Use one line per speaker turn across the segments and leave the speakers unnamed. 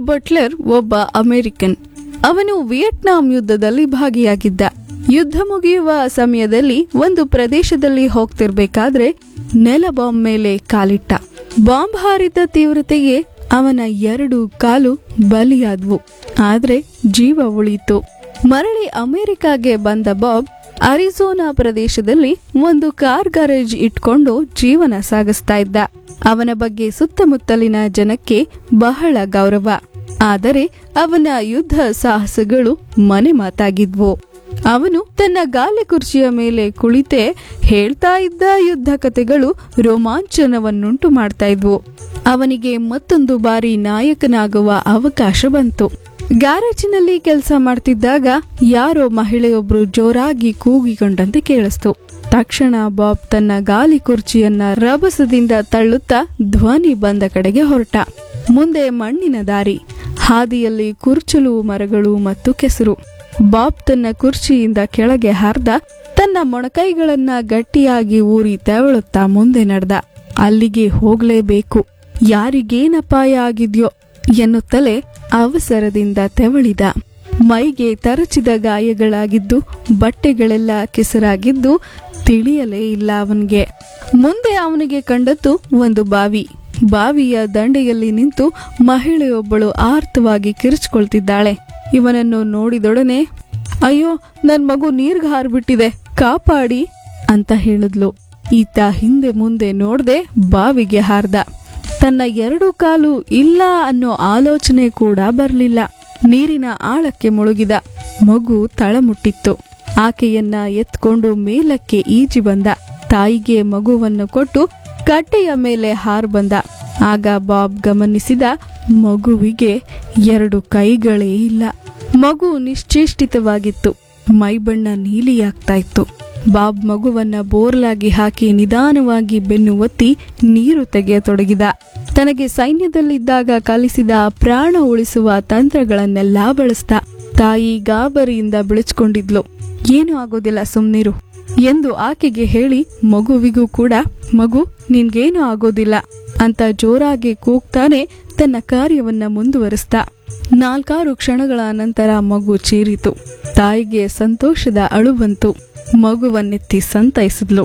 Buttler ಒಬ್ಬ American ಅವನು Vietnam ಯುದ್ಧದಲ್ಲಿ ಭಾಗಿಯಾಗಿದ್ದ ಯುದ್ಧ ಮುಗಿಯುವ ಸಮಯದಲ್ಲಿ ಒಂದು ಪ್ರದೇಶದಲ್ಲಿ ಹೋಗ್ತಿರ್ಬೇಕಾದ್ರೆ ನೆಲ ಬಾಂಬ್ ಮೇಲೆ ಕಾಲಿಟ್ಟ ಬಾಂಬ್ ಹಾರಿದ ತೀವ್ರತೆಗೆ ಅವನ ಎರಡು ಕಾಲು ಬಲಿಯಾದ್ವು ಆದ್ರೆ ಜೀವ ಉಳಿಯಿತು ಮರಳಿ ಅಮೆರಿಕಾಗೆ ಬಂದ ಬಾಬ್ ಅರಿಜೋನಾ ಪ್ರದೇಶದಲ್ಲಿ ಒಂದು ಕಾರ್ ಗ್ಯಾರೇಜ್ ಇಟ್ಕೊಂಡು ಜೀವನ ಸಾಗಿಸ್ತಾ ಇದ್ದ ಅವನ ಬಗ್ಗೆ ಸುತ್ತಮುತ್ತಲಿನ ಜನಕ್ಕೆ ಬಹಳ ಗೌರವ ಆದರೆ ಅವನ ಯುದ್ಧ ಸಾಹಸಗಳು ಮನೆ ಮಾತಾಗಿದ್ವು ಅವನು ತನ್ನ ಗಾಲಿ ಕುರ್ಚಿಯ ಮೇಲೆ ಕುಳಿತೆ ಹೇಳ್ತಾ ಇದ್ದ ಯುದ್ಧ ಕಥೆಗಳು ರೋಮಾಂಚನವನ್ನುಂಟು ಮಾಡ್ತಾ ಇದ್ವು ಅವನಿಗೆ ಮತ್ತೊಂದು ಬಾರಿ ನಾಯಕನಾಗುವ ಅವಕಾಶ ಬಂತು ಗ್ಯಾರೇಜಿನಲ್ಲಿ ಕೆಲಸ ಮಾಡ್ತಿದ್ದಾಗ ಯಾರೋ ಮಹಿಳೆಯೊಬ್ರು ಜೋರಾಗಿ ಕೂಗಿಕೊಂಡಂತೆ ಕೇಳಿಸ್ತು ತಕ್ಷಣ ಬಾಬ್ ತನ್ನ ಗಾಲಿ ಕುರ್ಚಿಯನ್ನ ರಭಸದಿಂದ ತಳ್ಳುತ್ತಾ ಧ್ವನಿ ಬಂದ ಕಡೆಗೆ ಹೊರಟ ಮುಂದೆ ಮಣ್ಣಿನ ದಾರಿ ಹಾದಿಯಲ್ಲಿ ಕುರ್ಚಲು ಮರಗಳು ಮತ್ತು ಕೆಸರು ಬಾಬ್ ತನ್ನ ಕುರ್ಚಿಯಿಂದ ಕೆಳಗೆ ಹಾರ್ದ ತನ್ನ ಮೊಣಕೈಗಳನ್ನ ಗಟ್ಟಿಯಾಗಿ ಊರಿ ತೆವಳುತ್ತಾ ಮುಂದೆ ನಡೆದ ಅಲ್ಲಿಗೆ ಹೋಗ್ಲೇಬೇಕು ಯಾರಿಗೇನಪಾಯ ಆಗಿದ್ಯೋ ಎನ್ನುತ್ತಲೇ ಅವಸರದಿಂದ ತೆವಳಿದ ಮೈಗೆ ತರಚಿದ ಗಾಯಗಳಾಗಿದ್ದು ಬಟ್ಟೆಗಳೆಲ್ಲ ಕೆಸರಾಗಿದ್ದು ತಿಳಿಯಲೇ ಇಲ್ಲ ಅವನಿಗೆ ಮುಂದೆ ಅವನಿಗೆ ಕಂಡದ್ದು ಒಂದು ಬಾವಿ ಬಾವಿಯ ದಂಡೆಯಲ್ಲಿ ನಿಂತು ಮಹಿಳೆಯೊಬ್ಬಳು ಆರ್ತವಾಗಿ ಕಿರಿಚಿಕೊಳ್ತಿದ್ದಾಳೆ ಇವನನ್ನು ನೋಡಿದೊಡನೆ ಅಯ್ಯೋ ನನ್ ಮಗು ನೀರ್ಗ್ ಹಾರ್ಬಿಟ್ಟಿದೆ ಕಾಪಾಡಿ ಅಂತ ಹೇಳಿದ್ಲು ಈತ ಹಿಂದೆ ಮುಂದೆ ನೋಡ್ದೆ ಬಾವಿಗೆ ಹಾರ್ದ ತನ್ನ ಎರಡು ಕಾಲು ಇಲ್ಲ ಅನ್ನೋ ಆಲೋಚನೆ ಕೂಡ ಬರಲಿಲ್ಲ ನೀರಿನ ಆಳಕ್ಕೆ ಮುಳುಗಿದ ಮಗು ತಳಮುಟ್ಟಿತ್ತು ಆಕೆಯನ್ನ ಎತ್ಕೊಂಡು ಮೇಲಕ್ಕೆ ಈಜಿ ಬಂದ ತಾಯಿಗೆ ಮಗುವನ್ನು ಕೊಟ್ಟು ಕಟ್ಟೆಯ ಮೇಲೆ ಹಾರ್ ಬಂದ ಆಗ ಬಾಬ್ ಗಮನಿಸಿದ ಮಗುವಿಗೆ ಎರಡು ಕೈಗಳೇ ಇಲ್ಲ ಮಗು ನಿಶ್ಚೇಷ್ಟಿತವಾಗಿತ್ತು ಮೈಬಣ್ಣ ನೀಲಿಯಾಗ್ತಾ ಇತ್ತು ಬಾಬ್ ಮಗುವನ್ನ ಬೋರ್ಲಾಗಿ ಹಾಕಿ ನಿಧಾನವಾಗಿ ಬೆನ್ನು ಒತ್ತಿ ನೀರು ತೆಗೆಯತೊಡಗಿದ ತನಗೆ ಸೈನ್ಯದಲ್ಲಿದ್ದಾಗ ಕಲಿಸಿದ ಪ್ರಾಣ ಉಳಿಸುವ ತಂತ್ರಗಳನ್ನೆಲ್ಲ ಬಳಸ್ದ ತಾಯಿ ಗಾಬರಿಯಿಂದ ಬಿಳಿಸ್ಕೊಂಡಿದ್ಲು ಏನು ಆಗೋದಿಲ್ಲ ಸುಮ್ನಿರು ಎಂದು ಆಕೆಗೆ ಹೇಳಿ ಮಗುವಿಗೂ ಕೂಡ ಮಗು ನಿನ್ಗೇನು ಆಗೋದಿಲ್ಲ ಅಂತ ಜೋರಾಗಿ ಕೂಗ್ತಾನೆ ತನ್ನ ಕಾರ್ಯವನ್ನ ಮುಂದುವರಿಸ್ದ ನಾಲ್ಕಾರು ಕ್ಷಣಗಳ ನಂತರ ಮಗು ಚೀರಿತು ತಾಯಿಗೆ ಸಂತೋಷದ ಅಳು ಬಂತು ಮಗುವನ್ನೆತ್ತಿ ಸಂತೈಸಿದ್ಲು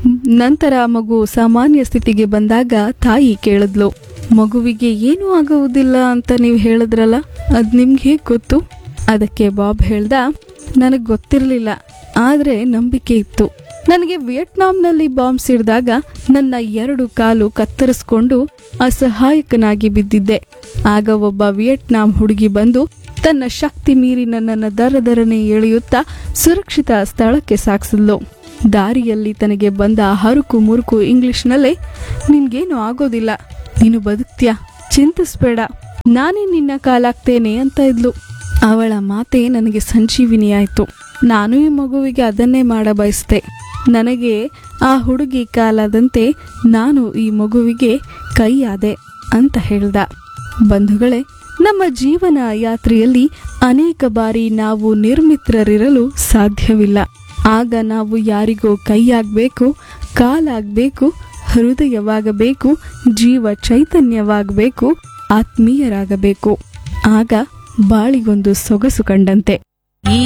ನಂತರ ಮಗು ಸಾಮಾನ್ಯ ಸ್ಥಿತಿಗೆ ಬಂದಾಗ ತಾಯಿ ಕೇಳಿದ್ಲು ಮಗುವಿಗೆ ಏನೂ ಆಗುವುದಿಲ್ಲ ಅಂತ ನೀವು ಹೇಳಿದ್ರಲ್ಲ ಅದ್ ನಿಮ್ಗೆ ಹೇಗ್ ಗೊತ್ತು ಅದಕ್ಕೆ ಬಾಬ್ ಹೇಳ್ದ ನನಗ್ ಗೊತ್ತಿರಲಿಲ್ಲ ಆದ್ರೆ ನಂಬಿಕೆ ಇತ್ತು ನನಗೆ ವಿಯೆಟ್ನಾಂನಲ್ಲಿ ಬಾಂಬ್ ಸಿಡಿದಾಗ ನನ್ನ ಎರಡು ಕಾಲು ಕತ್ತರಿಸ್ಕೊಂಡು ಅಸಹಾಯಕನಾಗಿ ಬಿದ್ದಿದ್ದೆ ಆಗ ಒಬ್ಬ ವಿಯೆಟ್ನಾಂ ಹುಡುಗಿ ಬಂದು ತನ್ನ ಶಕ್ತಿ ಮೀರಿ ನನ್ನನ್ನು ದರ ದರನೆ ಎಳೆಯುತ್ತಾ ಸುರಕ್ಷಿತ ಸ್ಥಳಕ್ಕೆ ಸಾಗಿಸಿದ್ಲು ದಾರಿಯಲ್ಲಿ ತನಗೆ ಬಂದ ಹರುಕು ಮುರುಕು ಇಂಗ್ಲಿಷ್ನಲ್ಲೇ ನಿನ್ಗೇನು ಆಗೋದಿಲ್ಲ ನೀನು ಬದುಕ್ತ್ಯಾ ಚಿಂತಿಸ್ಬೇಡ ನಾನೇ ನಿನ್ನ ಕಾಲಾಗ್ತೇನೆ ಅಂತ ಇದ್ಲು ಅವಳ ಮಾತೆ ನನಗೆ ಸಂಜೀವಿನಿ ಆಯ್ತು ನಾನು ಈ ಮಗುವಿಗೆ ಅದನ್ನೇ ಮಾಡ ಬಯಸ್ತೆ ನನಗೆ ಆ ಹುಡುಗಿ ಕಾಲಾದಂತೆ ನಾನು ಈ ಮಗುವಿಗೆ ಕೈಯಾದೆ ಅಂತ ಹೇಳ್ದ ಬಂಧುಗಳೇ ನಮ್ಮ ಜೀವನ ಯಾತ್ರೆಯಲ್ಲಿ ಅನೇಕ ಬಾರಿ ನಾವು ನಿರ್ಮಿತ್ರರಿರಲು ಸಾಧ್ಯವಿಲ್ಲ ಆಗ ನಾವು ಯಾರಿಗೋ ಕೈಯಾಗಬೇಕು ಕಾಲಾಗಬೇಕು ಹೃದಯವಾಗಬೇಕು ಜೀವ ಚೈತನ್ಯವಾಗಬೇಕು ಆತ್ಮೀಯರಾಗಬೇಕು ಆಗ ಬಾಳಿಗೊಂದು ಸೊಗಸು ಕಂಡಂತೆ